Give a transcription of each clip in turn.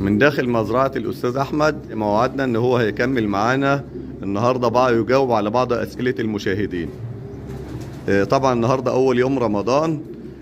من داخل مزرعة الأستاذ أحمد موعدنا إن هو هيكمل معانا النهاردة بقى يجاوب على بعض أسئلة المشاهدين آه، طبعا النهاردة أول يوم رمضان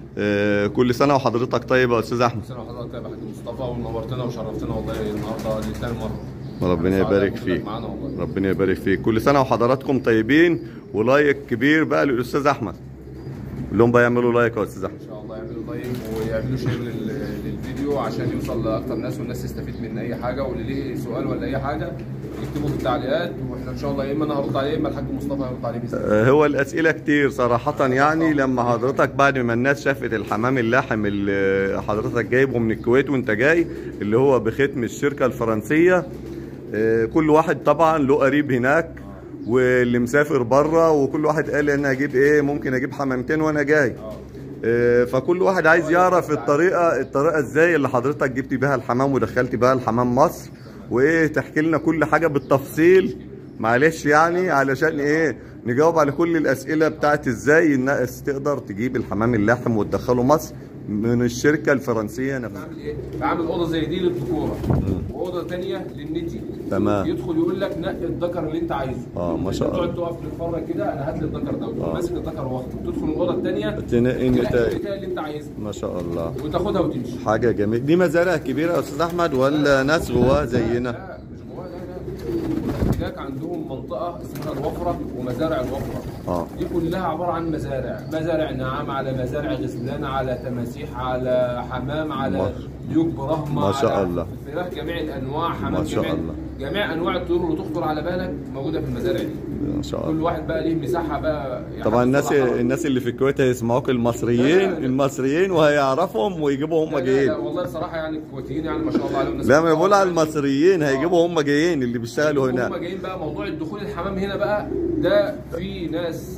آه، كل سنة وحضرتك طيب يا أستاذ أحمد سنة وحضرتك طيب يا حاج مصطفى ونورتنا وشرفتنا والله النهارده لثاني مرة ربنا سعداء يبارك بوجودك فيك معانا والله ربنا يبارك فيك كل سنة وحضراتكم طيبين ولايك كبير بقى للأستاذ أحمد قول لهم بقى يعملوا لايك يا أستاذ أحمد ان شاء الله يعملوا لايك ويعملوا شير لل- للفيديو عشان يوصل لاكتر ناس والناس تستفيد من اي حاجة واللي ليه سؤال ولا اي حاجة يكتبوا في التعليقات واحنا ان شاء الله يا اما انا هرد عليه يا اما الحاج مصطفى هيرد عليه بإذن الله. آه، هو الأسئلة كتير صراحة يعني لما حضرتك بعد ما الناس شافت الحمام اللاحم اللي حضرتك جايبه من الكويت وانت جاي اللي هو بختم الشركة الفرنسية آه، كل واحد طبعا له قريب هناك واللي مسافر بره وكل واحد قال انا اجيب ايه ممكن اجيب حمامتين وانا جاي اه آه، فكل واحد عايز يعرف الطريقة الطريقة ازاي اللي حضرتك جبت بيها الحمام ودخلت بيها الحمام مصر وايه تحكي لنا كل حاجة بالتفصيل معلش يعني علشان ايه نجاوب على كل الاسئلة بتاعت ازاي الناس تقدر تجيب الحمام اللاحم وتدخله مصر من الشركة الفرنسية نفسها بعمل ايه؟ بعمل اوضه زي دي للذكوره واوضه ثانيه للنتي تمام. يدخل يقول لك نقي الذكر اللي انت عايزه آه، ما شاء الله. تقعد تقف تتفرج كده انا هات لي الذكر ده وتقوم آه. ماسك الذكر واخده تدخل الاوضه الثانيه تنقي النتائج النتائج اللي انت عايزها ما شاء الله وتاخدها وتمشي حاجة جميلة دي مزارع كبيرة يا استاذ احمد ولا ناس جواه زينا لا مش جواه لا لا هناك عندهم منطقه اسمها الوفره ومزارع الوفره اه دي كلها عباره عن مزارع مزارع نعام على مزارع غزلان على تماسيح على حمام على ما- ديوك برهمه ما شاء على الله. فراخ جميع الانواع حمام ما شاء جميع الله. جميع انواع الطيور اللي تخطر على بالك موجوده في المزارع دي ما شاء كل الله واحد بقى ليه مساحه بقى يعني طبعا الناس بصراحة- الناس اللي في الكويت هيسمعوك المصريين لا، لا، لا. المصريين وهيعرفهم ويجيبوا هم لا، لا، جايين لا والله بصراحه يعني الكويتيين يعني ما شاء الله عليهم ناس لا ما انا بقول على محترمة. المصريين هيجيبوا هم جايين اللي بيشتغلوا هم هنا جايين بقى موضوع الدخول الحمام هنا بقى ده في ناس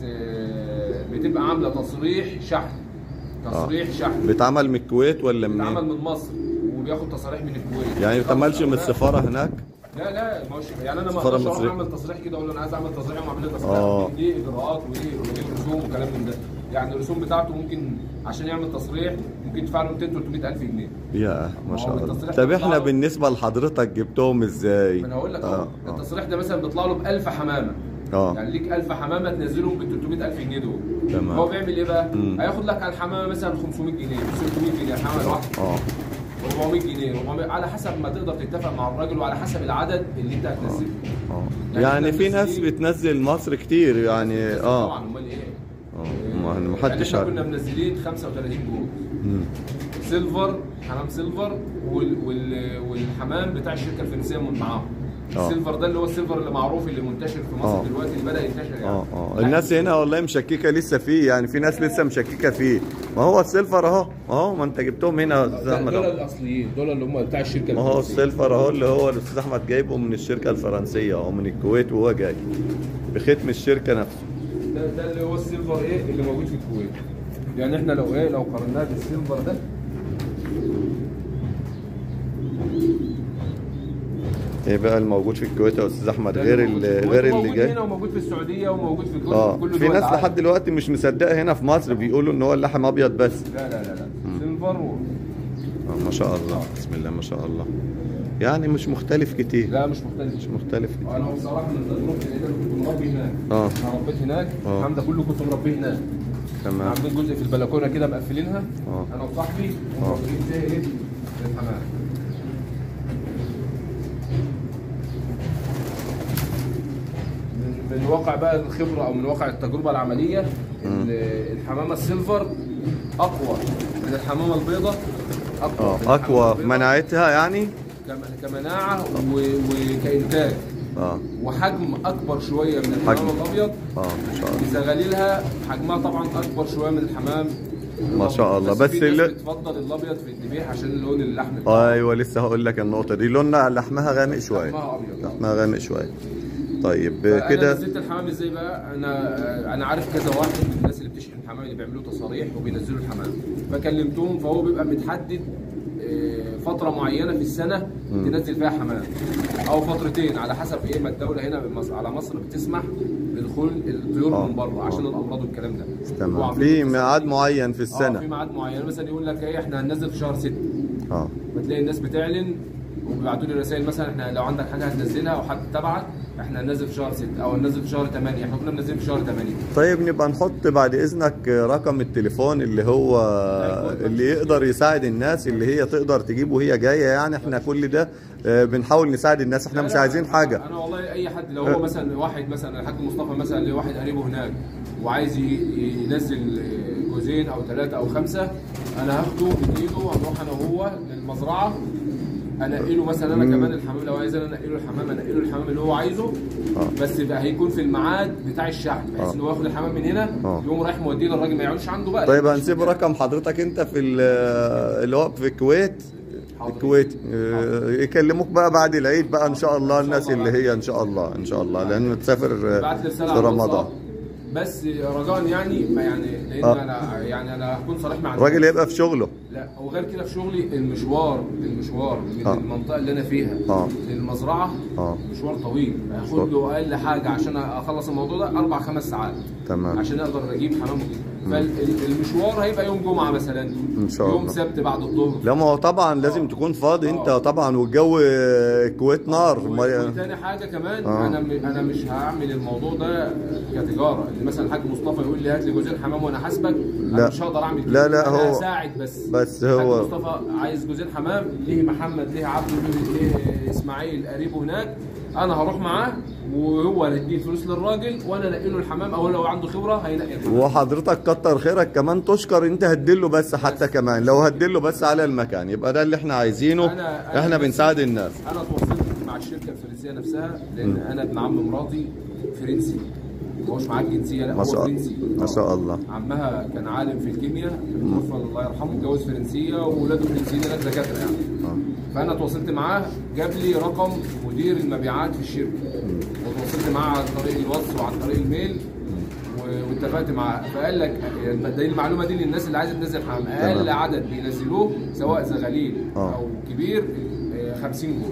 آه، بتبقى عامله تصريح شحن تصريح شحن بيتعمل من الكويت ولا بيتعمل منين؟ من مصر وبياخد تصاريح من الكويت يعني ما بتعملش من لا، السفاره هناك؟ لا لا مش يعني انا ما السفارة اقدرش اروح المصرية. اعمل تصريح كده اقول له انا عايز اعمل تصريح واعمل لي تصريح آه. دي اجراءات ودي ودي رسوم وكلام من ده يعني الرسوم بتاعته ممكن عشان يعمل تصريح ممكن يدفع له 200 300 الف جنيه يا ما ما شاء هو الله التصريح طب بيطلع احنا له- بالنسبه لحضرتك جبتهم ازاي؟ ما انا هقول لك اه اهو اه التصريح ده مثلا بيطلع له ب 1000 حمامه اه يعني ليك 1000 حمامه تنزلهم ب 300000 جنيه دول تمام. هو بيعمل ايه بقى؟ مم. هياخد لك على الحمامه مثلا 500 جنيه 600 جنيه الحمامه الواحده اه 400 جنيه 400 على حسب ما تقدر تتفق مع الراجل وعلى حسب العدد اللي انت هتنزله اه يعني يعني إحنا في ناس منزلين- بتنزل مصر كتير يعني اه طبعا امال ايه؟ اه ما- يعني محدش احنا عارف كنا منزلين 35 جول مم. سيلفر حمام سيلفر وال وال والحمام بتاع الشركه الفرنسيه من معاهم آه. السيلفر ده اللي هو السيلفر اللي معروف اللي منتشر في مصر آه. دلوقتي اللي بدا ينتشر يعني اه اه لا، الناس هنا والله مشككه لسه فيه يعني في ناس لسه مشككه فيه ما هو السيلفر اهو اهو ما انت جبتهم هنا يا استاذ ده- احمد دول اهو الاصليين دول اللي هم بتاع الشركه ما هو الفرنسيه السيلفر اهو اللي هو الاستاذ احمد جايبه من الشركه الفرنسيه اهو من الكويت وهو جاي بختم الشركه نفسه ده, ده اللي هو السيلفر ايه اللي موجود في الكويت يعني احنا لو ايه لو قارناه بالسيلفر ده ايه بقى الموجود في الكويت يا استاذ احمد ده غير موجود في اللي الكويت غير وموجود اللي جاي هنا وموجود في السعوديه وموجود في كل اه كل في دول ناس العالم. لحد دلوقتي مش مصدقه هنا في مصر بيقولوا ان هو اللحم ابيض بس لا لا لا لا سيلفر و... آه ما شاء الله بسم الله ما شاء الله يعني مش مختلف كتير لا مش مختلف مش مختلف كتير انا بصراحه من تجربتي لان انا كنت مربي هناك اه انا ربيت هناك آه. الحمد ده كله كنت مربيه هناك تمام عاملين جزء في البلكونه كده مقفلينها آه. انا وصاحبي آه. ومربيين فيها ايه الحمام من من واقع بقى الخبره او من واقع التجربه العمليه ال- الحمامه السيلفر اقوى من الحمامه البيضاء اقوى اه من الحمامة اقوى في البيضاء مناعتها يعني كم- كمناعه و- وكانتاج اه وحجم اكبر شويه من حجم. الحمام الابيض اه ما شاء الله بزغاليلها حجمها طبعا اكبر شويه من الحمام ما شاء الله. بس, بس في ناس ال- بتفضل الابيض في الذبيح عشان لون اللحم بتاعه ايوه لسه هقول لك النقطه دي لونها لحمها غامق شويه لحمها ابيض لحمها غامق شويه طيب فانا كده نزلت الحمام ازاي بقى انا انا عارف كذا واحد من الناس اللي بتشحن الحمام اللي بيعملوا تصاريح وبينزلوا الحمام فكلمتهم فهو بيبقى متحدد آه، فتره معينه في السنه تنزل فيها حمام او فترتين على حسب ايه ما الدوله هنا بمصر على مصر بتسمح بدخول الطيور آه. من بره عشان الامراض والكلام ده تمام وعاملين في تصاريح. ميعاد معين في اه في السنه ميعاد معين مثلا يقول لك ايه احنا هننزل في شهر 6 اه فتلاقي الناس بتعلن وبيبعتوا لي رسائل مثلا احنا لو عندك حاجه هتنزلها او حد تبعك احنا هننزل في شهر 6 او هننزل في شهر 8 احنا كنا منزلين في شهر 8 طيب نبقى نحط بعد اذنك رقم التليفون اللي هو اللي يقدر يساعد الناس اللي هي تقدر تجيب وهي جايه يعني احنا كل ده آه، بنحاول نساعد الناس احنا لا مش لا، عايزين حاجه انا والله اي حد لو هو مثلا واحد مثلا الحاج مصطفى مثلا اللي واحد قريبه هناك وعايز ي- ينزل جوزين او ثلاثه او خمسه انا هاخده من ايده هنروح انا وهو للمزرعه انقي له مثلا انا كمان الحمام لو عايز انا انقي له الحمام انقي له الحمام اللي هو عايزه آه. بس بقى هيكون في الميعاد بتاع الشحن بحيث آه. ان هو ياخد الحمام من هنا آه. يقوم رايح موديه للراجل ما يقعدش عنده بقى طيب لأن هنسيب رقم حضرتك انت في ال- اللي هو في الكويت حاضر. الكويت آه، يكلموك بقى بعد العيد بقى ان شاء الله الناس اللي هي ان شاء الله ان شاء الله لان تسافر بعت لي آه، رساله في على رمضان الواتساب. بس رجاء يعني ما يعني لان آه. انا يعني انا هكون صريح مع الراجل يبقى في شغله لا وغير كده في شغلي المشوار المشوار من آه. المنطقه اللي انا فيها آه. للمزرعه اه مشوار طويل مشوار. هياخد له اقل حاجه عشان اخلص الموضوع ده اربع خمس ساعات تمام عشان اقدر اجيب حمام وكده فالمشوار هيبقى يوم جمعه مثلا إن شاء يوم الله. سبت بعد الظهر لا ما هو طبعا لازم تكون فاضي انت آه. طبعا والجو آه، الكويت نار ما- وتاني حاجه كمان آه. انا م- انا مش هعمل الموضوع ده كتجاره ان مثلا الحاج مصطفى يقول لي هات لي جوزين حمام وانا حاسبك لا. انا مش هقدر اعمل كده لا، لا، أنا هو- هساعد بس بس الحاج هو- مصطفى عايز جوزين حمام ليه محمد ليه عبده ليه ليه اسماعيل قريبه هناك انا هروح معاه وهو هيدي الفلوس للراجل وانا انقي له الحمام او لو عنده خبره هينقي الحمام وحضرتك كتر خيرك كمان تشكر انت هتدله بس حتى كمان لو هتدله بس على المكان يبقى ده اللي احنا عايزينه أنا- أنا احنا بس- بنساعد الناس انا اتواصلت مع الشركه الفرنسيه نفسها لان انا ابن عم مراتي فرنسي ما هوش معاه الجنسيه لا ما هو شاء فرنسي ما شاء الله عمها كان عالم في الكيمياء توفى الله يرحمه اتجوز فرنسيه واولاده فرنسيين هناك دكاتره يعني آه. فانا تواصلت معاه جاب لي رقم مدير المبيعات في الشركه وتواصلت معاه عن طريق الواتس وعن طريق الميل و- واتفقت معاه فقال لك دي المعلومه دي للناس اللي عايزه تنزل حمام اقل تمام. عدد بينزلوه سواء زغاليل آه. او كبير آه، 50 جول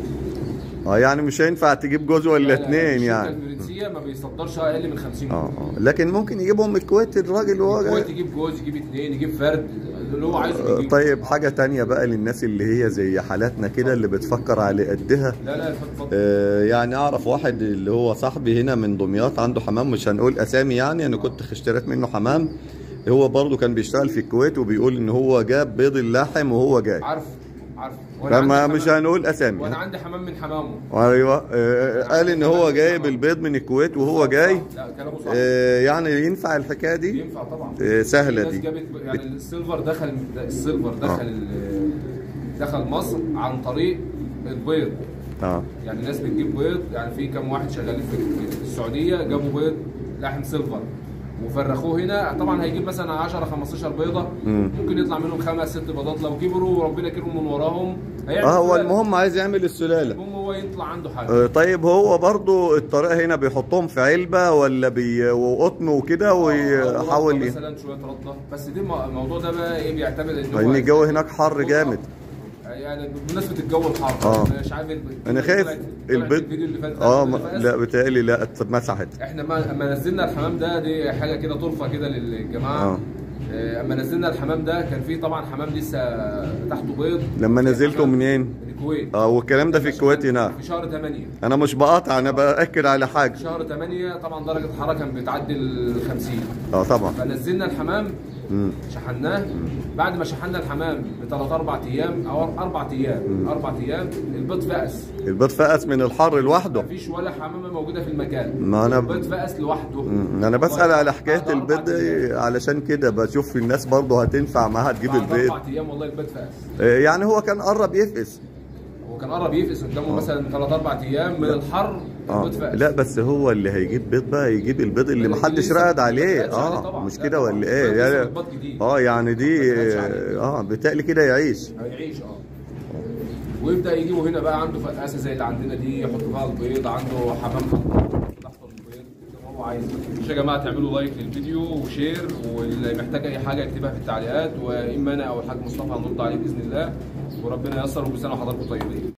اه يعني مش هينفع تجيب جوز ولا لا، لا، اتنين الشركة يعني الفرنسيه ما بيصدرش اقل من 50 اه جول اه لكن ممكن يجيبهم من الكويت الراجل وهو هو جاي. يجيب جوز يجيب اثنين يجيب فرد اللي هو عايزه آه، يجيب طيب حاجة تانية بقى للناس اللي هي زي حالاتنا كده اللي بتفكر على قدها لا لا اتفضل آه، يعني اعرف واحد اللي هو صاحبي هنا من دمياط عنده حمام مش هنقول اسامي يعني انا كنت اشتريت منه حمام هو برضه كان بيشتغل في الكويت وبيقول ان هو جاب بيض اللحم وهو جاي عارف عارف فما عندي مش حمام- هنقول اسامي وانا عندي حمام من حمامه ايوه آه، قال ان هو جايب البيض من الكويت وهو جاي لا كلامه صح آه، يعني ينفع الحكايه دي ينفع طبعا آه، سهلة في ناس دي. جابت يعني السيلفر دخل السيلفر دخل ال- دخل مصر عن طريق البيض اه يعني الناس بتجيب بيض يعني في كم واحد شغالين في في السعوديه جابوا بيض لحم سيلفر وفرخوه هنا طبعا هيجيب مثلا 10 15 بيضه مم. ممكن يطلع منهم خمس ست بيضات لو كبروا وربنا كرمهم من وراهم هيعمل اه هو سلالة. المهم عايز يعمل السلاله المهم هو يطلع عنده حاجه آه، طيب هو برضو الطريقه هنا بيحطهم في علبه ولا بي وقطن وكده ويحاول رطة ي- مثلا شويه رطه بس دي الم- الموضوع ده بقى ايه بيعتمد ان هو لان الجو هناك حر جامد يعني بمناسبه الجو الحار آه. أنا مش عارف الب- انا خايف طلعت- طلعت البيض الفيديو اللي فات اه اللي ما- فات. لا بتهيألي لا اتمسحت احنا ما اما نزلنا الحمام ده دي حاجه كده طرفه كده للجماعه آه. آه، اما نزلنا الحمام ده كان في طبعا حمام لسه تحته بيض لما في نزلته حمام منين؟ من الكويت اه والكلام ده في الكويت هنا في شهر 8 انا مش بقاطع انا باكد على حاجه شهر 8 طبعا درجه الحراره كان بتعدي ال 50 اه طبعا فنزلنا الحمام مم. شحناه بعد ما شحنا الحمام بثلاث اربع ايام او اربع ايام اربع ايام البيض فقس البيض فقس من الحر لوحده مفيش ولا حمامه موجوده في المكان ما أنا- البيض فقس لوحده مم. انا بسال على حكايه بعد أربع البيض أيام. علشان كده بشوف الناس برضه هتنفع معاها تجيب بعد البيض اربع ايام والله البيض فقس آه، يعني هو كان قرب يفقس هو كان قرب يفقس قدامه مثلا ثلاث اربع ايام من الحر اه البيض فقس لا بس هو اللي هيجيب بيض بقى يجيب البيض اللي اللي محدش لسه رقد ما عليه رقدش عليه اه طبعا. مش لا كده طبعا. ولا البيض ايه لسه يعني البيض جديد. اه يعني دي ما رقدش عليه. اه بالتالي كده يعيش هيعيش اه ويبدا يجيبوا هنا بقى عنده فقاسه زي اللي عندنا دي يحط فيها البيض عنده حمام حمام تحت البيض زي ما هو عايز مش يا جماعه تعملوا لايك للفيديو وشير واللي محتاج اي حاجه يكتبها في التعليقات واما انا او الحاج مصطفى هنرد عليه باذن الله وربنا ييسر وكل سنه وحضراتكم طيبين